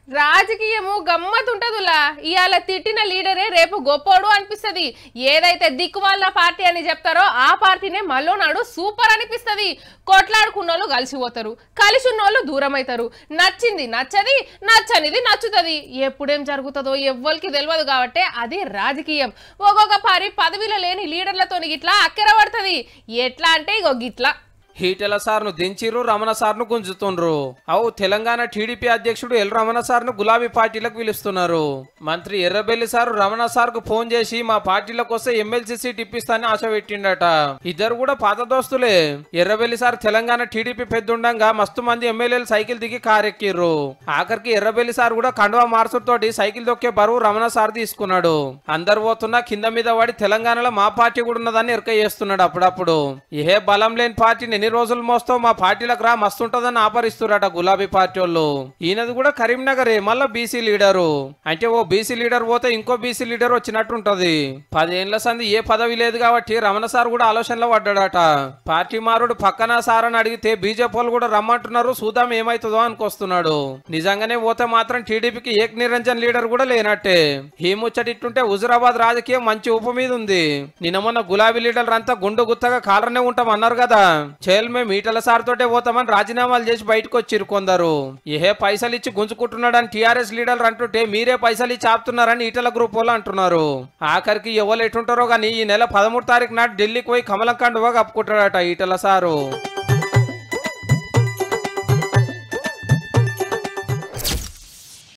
రాజకీయము గమ్మతుంటదులా ఇవాళ తిట్టిన లీడరే రేపు గొప్పోడు అనిపిస్తది ఏదైతే దిక్కు వాళ్ళ పార్టీ అని చెప్తారో ఆ పార్టీనే మళ్ళీ నాడు సూపర్ అనిపిస్తది కొట్లాడుకున్నోళ్ళు కలిసిపోతారు కలిసి ఉన్నోళ్ళు దూరం అవుతారు నచ్చింది నచ్చది నచ్చనిది నచ్చుతుంది ఎప్పుడేం జరుగుతుందో ఎవ్వరికి తెలియదు కాబట్టి అది రాజకీయం ఒక్కొక్క పారి పదవిలో లేని లీడర్లతో ఇట్లా అక్కెర పడుతుంది ఎట్లా అంటే ఇగో గిట్లా హీటెల సార్ను దించిర్రు రమణ సార్ను గుంజుతుండ్రు అవు తెలంగాణ టీడీపీ అధ్యక్షుడు ఎల్ రమణ సార్ను గులాబీ పార్టీలకు పిలుస్తున్నారు మంత్రి ఎర్రబెల్లి సారు రమణ సార్కు ఫోన్ చేసి మా పార్టీలకు వస్తే ఎమ్మెల్సీ సీట్ ఇప్పిస్తానని ఆశ పెట్టిండట ఇద్దరు కూడా పాత దోస్తులే ఎర్రబెల్లి సార్ తెలంగాణ టీడీపీ పెద్దుండంగా మస్తు మంది ఎమ్మెల్యేలు సైకిల్ దిగి కారెక్కిర్రు ఆఖరికి ఎర్రబెల్లి సార్ కూడా కండువా మార్చుతోటి సైకిల్ దొక్కే బరువు రమణ సార్ తీసుకున్నాడు అందరు పోతున్నా కింద మీద వాడి తెలంగాణలో మా పార్టీ కూడా ఉన్నదాన్ని ఎరక చేస్తున్నాడు అప్పుడప్పుడు ఏ బలం లేని పార్టీని ఎన్ని రోజులు మోస్తావు మా పార్టీలకు రా మస్తుంటదని ఆపరిస్తురట గులాబీ పార్టీ వాళ్ళు ఈయనది కూడా కరీంనగరే మళ్ళా బీసీ లీడరు అంటే ఓ బీసీ లీడర్ పోతే ఇంకో బీసీ లీడర్ వచ్చినట్టు ఉంటది పదేళ్ల సంది ఏ పదవి లేదు కాబట్టి రమణ సార్ కూడా ఆలోచనలో పడ్డాడట పార్టీ మారుడు పక్కన సార్ అని అడిగితే బీజేపీ వాళ్ళు కూడా రమ్మంటున్నారు చూద్దాం ఏమైతుందో అనుకొస్తున్నాడు నిజంగానే పోతే మాత్రం టీడీపీకి ఏక్ నిరంజన్ లీడర్ కూడా లేనట్టే ఈ ముచ్చటిట్టుంటే హుజురాబాద్ రాజకీయం మంచి ఊపు మీద ఉంది నిన్న మొన్న గులాబీ లీడర్లు అంతా గుండు గుత్తగా కాలరనే ఉంటాం అన్నారు కదా చేల్ మేము ఈటల సార్ తోటే పోతామని రాజీనామాలు చేసి బయటకు వచ్చిరు కొందరు ఏ పైసలు ఇచ్చి గుంజుకుంటున్నాడని టీఆర్ఎస్ లీడర్లు అంటుంటే మీరే పైసలు ఇచ్చి ఆపుతున్నారని ఈటల గ్రూప్ వాళ్ళు అంటున్నారు ఆఖరికి ఎవరు ఎటుంటారో కానీ ఈ నెల పదమూడు తారీఖు నాడు ఢిల్లీకి పోయి కమలం కండువా కప్పుకుంటాడట ఈటల సారు